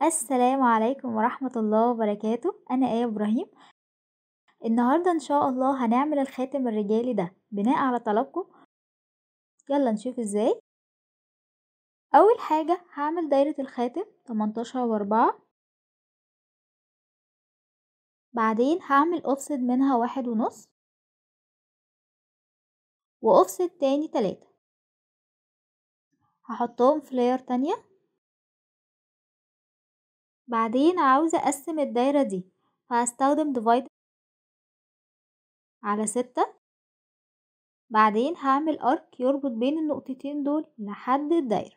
السلام عليكم ورحمة الله وبركاته أنا آية إبراهيم النهاردة إن شاء الله هنعمل الخاتم الرجالي ده بناء على طلبكم يلا نشوف إزاي أول حاجة هعمل دايرة الخاتم 18 وأربعة بعدين هعمل أوفست منها واحد ونص وأوفست تاني تلاتة هحطهم في لاير تانية بعدين عاوزة أقسم الدايرة دي فهستخدم ديفايد على ستة بعدين هعمل أرك يربط بين النقطتين دول لحد الدايرة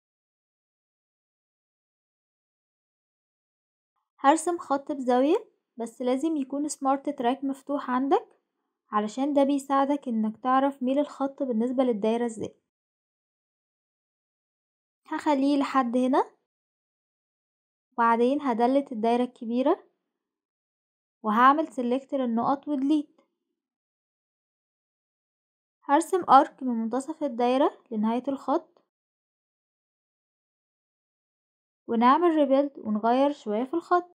هرسم خط بزاوية بس لازم يكون سمارت تراك مفتوح عندك علشان ده بيساعدك انك تعرف ميل الخط بالنسبة للدايرة ازاي هخليه لحد هنا وبعدين هدلت الدايرة الكبيرة وهعمل سيلكت للنقط وديليت هرسم ارك من منتصف الدايرة لنهاية الخط ونعمل ريبيلد ونغير شوية في الخط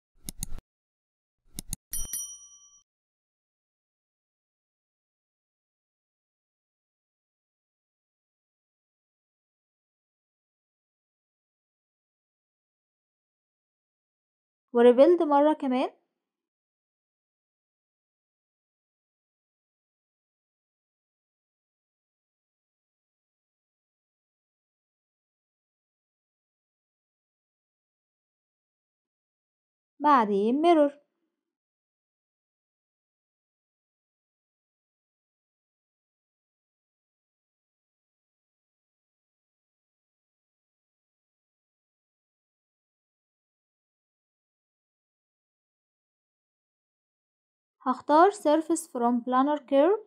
وريبيلد مرة كمان بعدين ميرور هختار surface from planar curve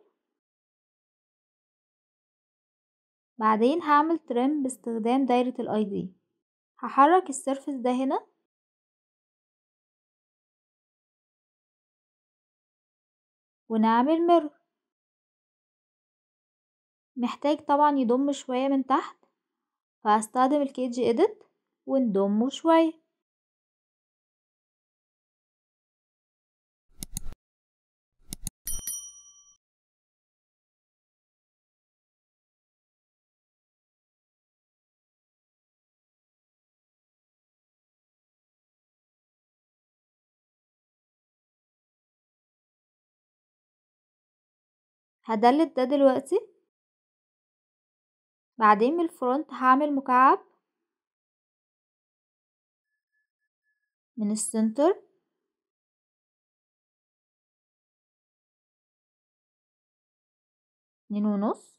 بعدين هعمل trim باستخدام دايرة الاي دي هحرك السيرفس ده هنا ونعمل ميرور محتاج طبعا يضم شوية من تحت فهستخدم الكيج edit ونضمه شوية هدلت ده دلوقتي بعدين من الفرونت هعمل مكعب من السنتر اتنين ونص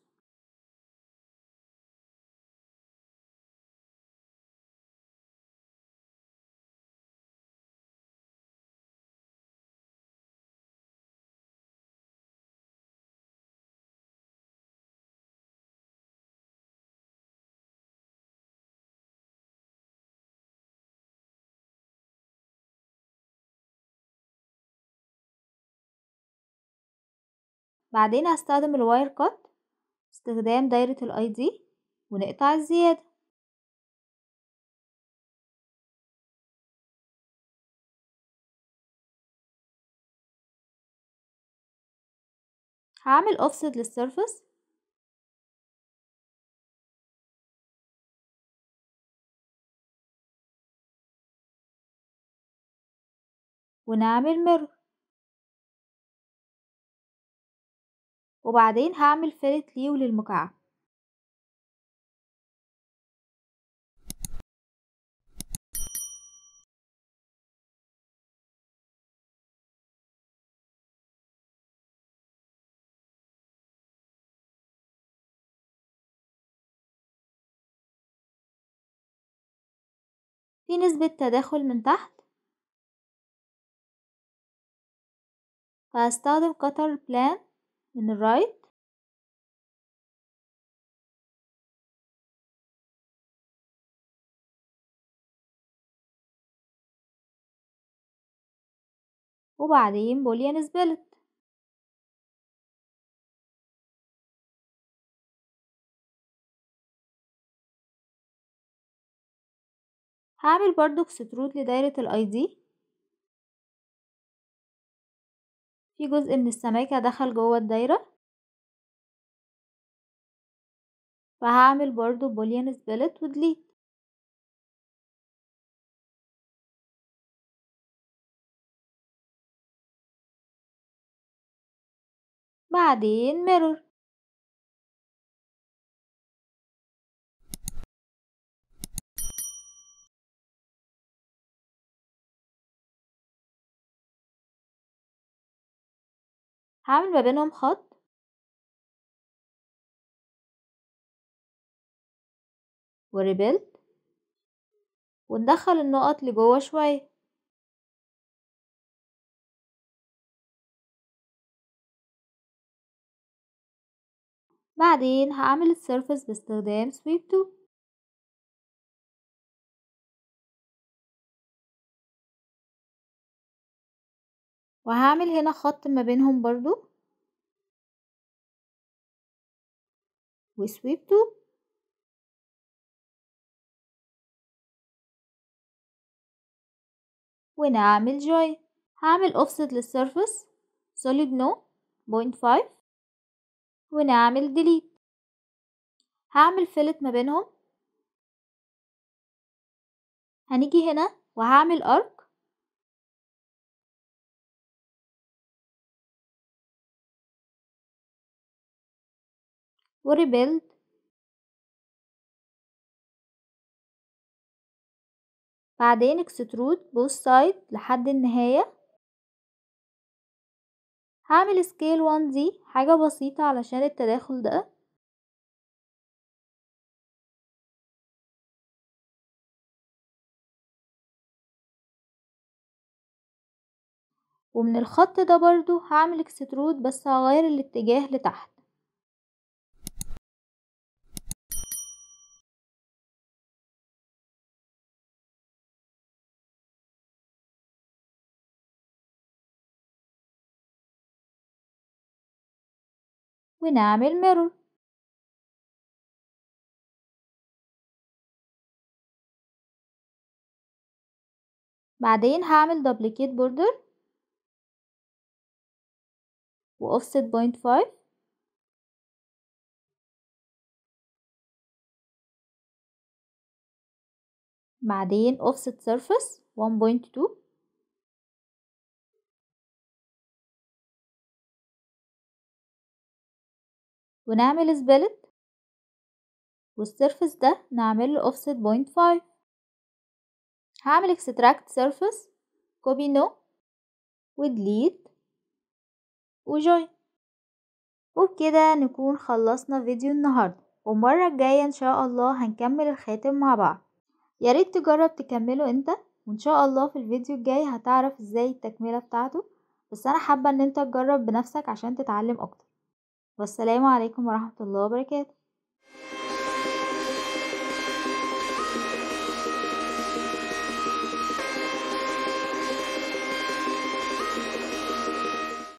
بعدين هستخدم الواير كات استخدام دايرة الاي دي ونقطع الزيادة هعمل اوفست للسيرفس ونعمل ميرور وبعدين هعمل فيلت ليه وللمكعب في نسبة تداخل من تحت فهستخدم قطر بلان من الرايت وبعدين بوليان سبلت هعمل برضو اكسترود لدايرة الاي دي في جزء من السماكة دخل جوه الدايرة فهعمل برضو بوليان سبلت ودليت بعدين ميرور هعمل ما بينهم خط وريبيلد وندخل النقط لجوه شوية بعدين هعمل السيرفس باستخدام سويب تو وهعمل هنا خط ما بينهم برضو وسويب تو ونعمل جوي هعمل اوفست للسيرفس سوليد نو بوينت فايف ونعمل ديليت هعمل فيلت ما بينهم هنيجي هنا وهعمل ارك وريبيلد بعدين اكسترود بوث سايد لحد النهاية هعمل سكيل 1 دي حاجة بسيطة علشان التداخل ده ومن الخط ده برضو هعمل اكسترود بس هغير الاتجاه لتحت ونعمل ميرور بعدين هعمل دبليكيت بوردر وأوفست بوينت فايف بعدين offset surface 1.2 ونعمل سبلت والسيرفس ده نعمل له offset بوينت فايف هعمل extract surface copy no وdelete وجوين وبكده نكون خلصنا فيديو النهاردة والمرة الجاية ان شاء الله هنكمل الخاتم مع بعض ياريت تجرب تكمله انت وان شاء الله في الفيديو الجاي هتعرف ازاي التكملة بتاعته بس انا حابة ان انت تجرب بنفسك عشان تتعلم اكتر والسلام عليكم ورحمة الله وبركاته